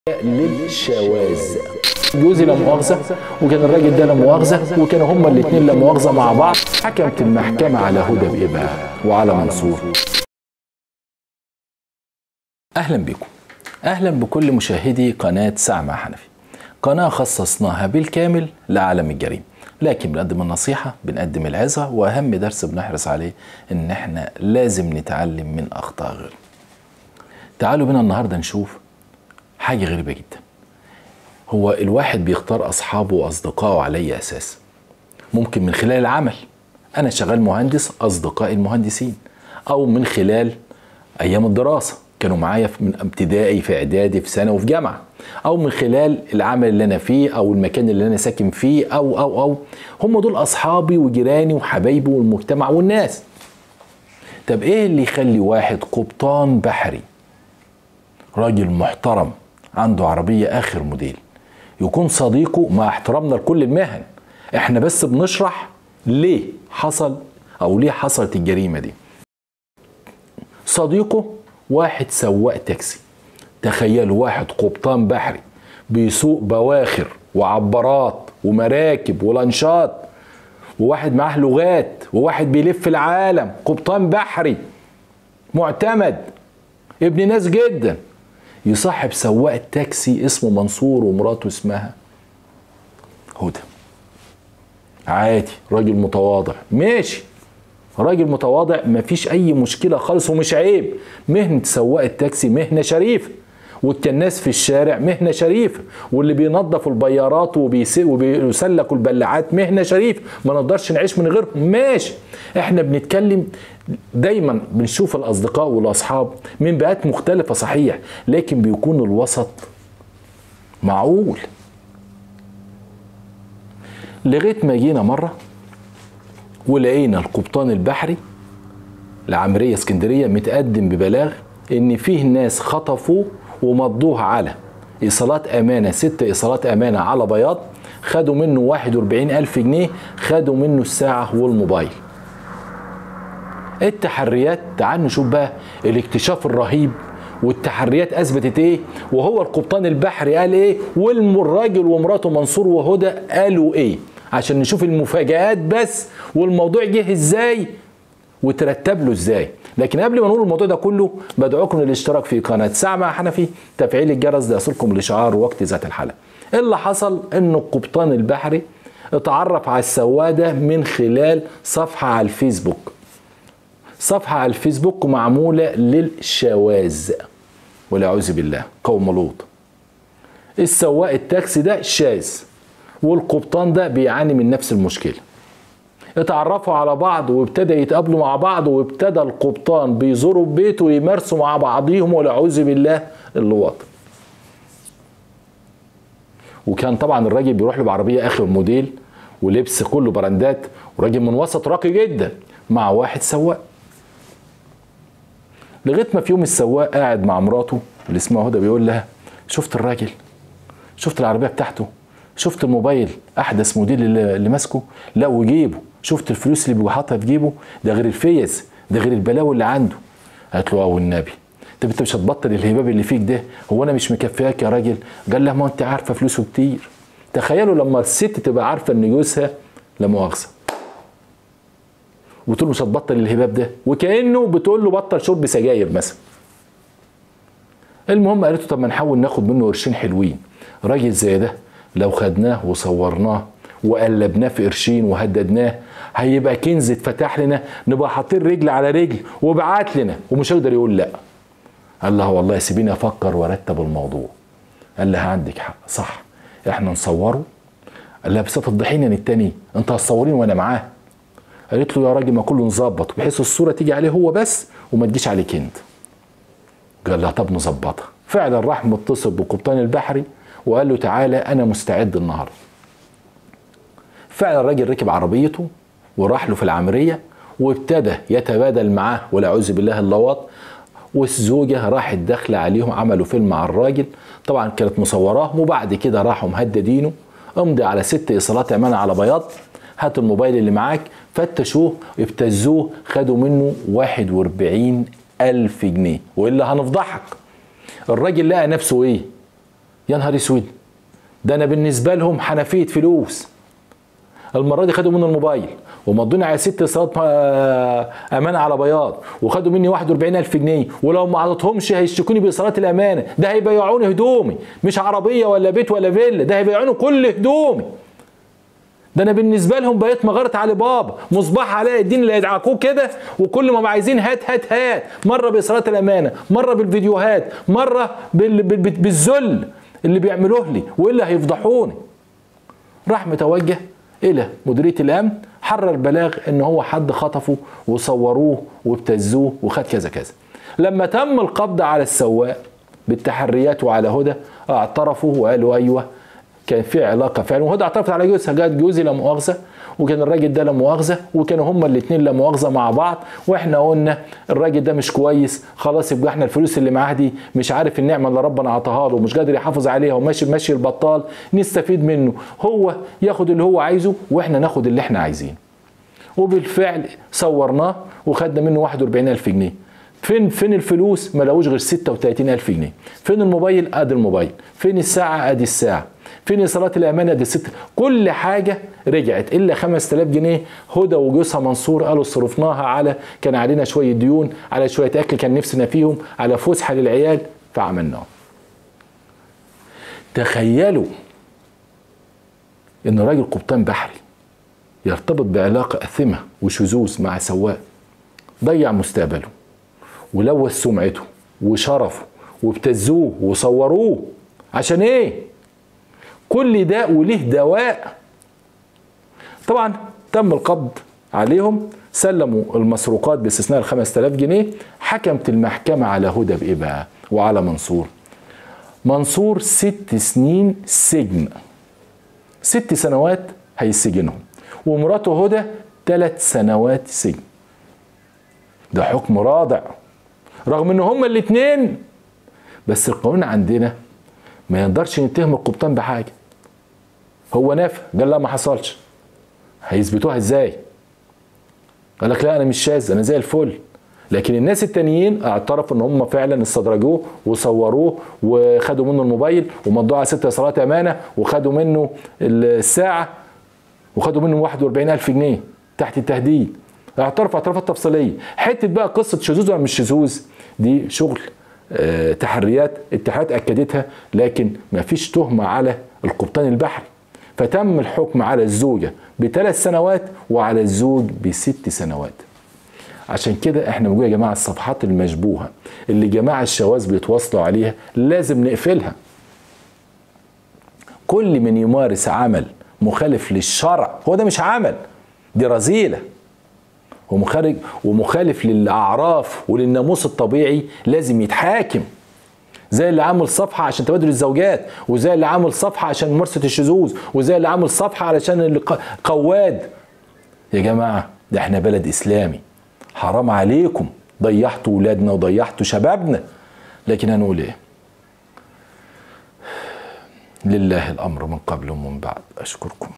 للشواذ جوزي لا مؤاخذه وكان الراجل ده لا مؤاخذه وكانوا هما الاثنين لا مؤاخذه مع بعض حكمت المحكمه على هدى بايه بقى وعلى منصور اهلا بكم اهلا بكل مشاهدي قناه سعمة حنفي قناه خصصناها بالكامل لعالم الجريمه لكن بنقدم النصيحه بنقدم العظه واهم درس بنحرص عليه ان احنا لازم نتعلم من اخطاء غيرنا تعالوا بينا النهارده نشوف حاجه غريبه جدا هو الواحد بيختار اصحابه واصدقائه على اي اساس ممكن من خلال العمل انا شغال مهندس اصدقائي المهندسين او من خلال ايام الدراسه كانوا معايا من ابتدائي في اعدادي في ثانوي وفي جامعه او من خلال العمل اللي انا فيه او المكان اللي انا ساكن فيه او او او هم دول اصحابي وجيراني وحبايبي والمجتمع والناس طب ايه اللي يخلي واحد قبطان بحري راجل محترم عنده عربيه اخر موديل يكون صديقه مع احترامنا لكل المهن احنا بس بنشرح ليه حصل او ليه حصلت الجريمه دي صديقه واحد سواق تاكسي تخيلوا واحد قبطان بحري بيسوق بواخر وعبارات ومراكب ولانشات وواحد معاه لغات وواحد بيلف العالم قبطان بحري معتمد ابن ناس جدا يصاحب سواق تاكسي اسمه منصور ومراته اسمها هدى عادي راجل متواضع ماشي راجل متواضع مفيش اي مشكله خالص ومش عيب مهنه سواق التاكسي مهنه شريفه والكناس في الشارع مهنه شريفه واللي بينظفوا البيارات وبيسلكوا البلاعات مهنه شريفه ما نقدرش نعيش من غيرهم ماشي احنا بنتكلم دايما بنشوف الاصدقاء والاصحاب من بيئات مختلفه صحيح لكن بيكون الوسط معقول لغايه ما جينا مره ولقينا القبطان البحري العمريه اسكندريه متقدم ببلاغ ان فيه ناس خطفوا ومضوه على ايصالات امانه ست ايصالات امانه على بياض خدوا منه 41 ألف جنيه خدوا منه الساعة والموبايل التحريات تعال نشوف بقى الاكتشاف الرهيب والتحريات اثبتت ايه وهو القبطان البحري قال ايه والراجل ومراته منصور وهدى قالوا ايه عشان نشوف المفاجآت بس والموضوع جه ازاي وترتب له ازاي لكن قبل ما نقول الموضوع ده كله بدعوكم للاشتراك في قناه ساعه مع حنفي تفعيل الجرس ده يصلكم الاشعار وقت ذات الحلقه اللي حصل ان القبطان البحري اتعرف على السواده من خلال صفحه على الفيسبوك صفحه على الفيسبوك معموله للشواذ والعوذ بالله قوم لوط السواق التاكسي ده شاذ والقبطان ده بيعاني من نفس المشكله اتعرفوا على بعض وابتدى يتقابلوا مع بعض وابتدى القبطان بيزوروا بيته ويمارسوا مع بعضيهم والعوذ بالله اللواط وكان طبعا الراجل بيروح له بعربيه اخر موديل ولبس كله براندات وراجل من وسط راقي جدا مع واحد سواق لغايه ما في يوم السواق قاعد مع مراته اللي اسمها هدى بيقول لها شفت الراجل شفت العربيه بتاعته شفت الموبايل احدث موديل اللي, اللي ماسكه لا وجيبه شفت الفلوس اللي بيبقى حاطها في جيبه ده غير الفيز ده غير البلاوي اللي عنده قالت له اه والنبي طب انت مش هتبطل الهباب اللي فيك ده هو انا مش مكفياك يا راجل قال لها ما انت عارفه فلوسه كتير تخيلوا لما الست تبقى عارفه ان جوزها لا مؤاخذه وتقول له مش هتبطل الهباب ده وكانه بتقول له بطل شرب سجاير مثلا المهم قالت له طب ما نحاول ناخد منه قرشين حلوين راجل زي ده لو خدناه وصورناه وقلبناه في قرشين وهددناه هيبقى كنز اتفتح لنا نبقى حاطين رجل على رجل وبعت لنا ومش هيقدر يقول لا قال لها والله سيبيني افكر وارتب الموضوع قال لها عندك حق صح احنا نصوره قال لها بس تفضحيني انا التاني انت هتصوريني وانا معاه قالت له يا راجل ما كله نظبط بحيث الصوره تيجي عليه هو بس وما تجيش عليك انت قال لها طب نظبطها فعلا راح متصل بالقبطان البحري وقال له تعالى انا مستعد النهارده فعلا الراجل ركب عربيته وراح له في العمريه وابتدى يتبادل معاه والعوذ بالله اللواط والزوجه راحت داخله عليهم عملوا فيلم مع الراجل طبعا كانت مصوراه وبعد كده راحوا مهددينه امضي على ست ايصالات امانه على بياض هات الموبايل اللي معاك فتشوه ابتزوه خدوا منه 41 ألف جنيه وإلا هنفضحك الراجل لقى نفسه إيه يا نهار اسود ده انا بالنسبه لهم حنفيه فلوس المره دي خدوا مني الموبايل ومضوني على ست اتصالات آه، امانه على بياض وخدوا مني 41000 جنيه ولو ما عطيتهمش هيشتكوني بايصالات الامانه ده هيبيعوني هدومي مش عربيه ولا بيت ولا فيلا ده هيبيعوني كل هدومي ده انا بالنسبه لهم بقيت مغاره علي بابا مصباح علاء الدين اللي يدعكوه كده وكل ما عايزين هات هات هات مره بايصالات الامانه مره بالفيديوهات مره بال بال بالذل اللي بيعملوه لي والا هيفضحوني راح متوجه الى مديريه الامن حرر بلاغ ان هو حد خطفه وصوروه وابتزوه وخد كذا كذا لما تم القبض على السواق بالتحريات وعلى هدى اعترفوا وقالوا ايوه كان في علاقه فعلا وهدى اعترفت على جوزها قالت جوزي لا مؤاخذه وكان الراجل ده لا مؤاخذه وكانوا هما الاثنين لا مؤاخذه مع بعض واحنا قلنا الراجل ده مش كويس خلاص يبقى احنا الفلوس اللي معاه دي مش عارف النعمه اللي ربنا عطاها له ومش قادر يحافظ عليها وماشي ماشي البطال نستفيد منه هو ياخد اللي هو عايزه واحنا ناخد اللي احنا عايزينه وبالفعل صورناه وخدنا منه 41000 جنيه فين فين الفلوس ما لقوش غير 36000 جنيه فين الموبايل ادي الموبايل فين الساعه ادي الساعه فين ايصالات الامانه دي ست كل حاجه رجعت الا 5000 جنيه هدى وجوزها منصور قالوا صرفناها على كان علينا شويه ديون على شويه اكل كان نفسنا فيهم على فسحه للعيال فعملناه تخيلوا ان راجل قبطان بحري يرتبط بعلاقه اثمه وشذوذ مع سواق ضيع مستقبله ولوث سمعته وشرفه وابتزوه وصوروه عشان ايه كل داء وله دواء طبعا تم القبض عليهم سلموا المسروقات باستثناء ال 5000 جنيه حكمت المحكمة على هدى بإيه بقى وعلى منصور منصور ست سنين سجن ست سنوات هيسجنهم ومراته هدى ثلاث سنوات سجن ده حكم رادع رغم ان هما الاثنين بس القانون عندنا ما يقدرش نتهم القبطان بحاجه هو نافع قال لا ما حصلش هيثبتوها ازاي قال لك لا انا مش شاذ انا زي الفل لكن الناس التانيين اعترفوا ان هم فعلا استدرجوه وصوروه وخدوا منه الموبايل ومضوه على ست اصالات امانه وخدوا منه الساعه وخدوا منه 41000 جنيه تحت التهديد اعترف اعترافات تفصيليه حته بقى قصه شذوذ ولا مش شذوذ دي شغل اه تحريات التحريات اكدتها لكن ما فيش تهمه على القبطان البحري فتم الحكم على الزوجه بثلاث سنوات وعلى الزوج بست سنوات عشان كده احنا بنقول يا جماعه الصفحات المشبوهه اللي جماعه الشواذ بيتواصلوا عليها لازم نقفلها كل من يمارس عمل مخالف للشرع هو ده مش عمل دي رذيله ومخارج ومخالف للاعراف وللناموس الطبيعي لازم يتحاكم زي اللي عامل صفحه عشان تبادل الزوجات وزي اللي عامل صفحه عشان ممارسه الشذوذ وزي اللي عامل صفحه علشان القواد يا جماعه ده احنا بلد اسلامي حرام عليكم ضيعتوا ولادنا وضيعتوا شبابنا لكن هنقول ايه لله الامر من قبل ومن بعد اشكركم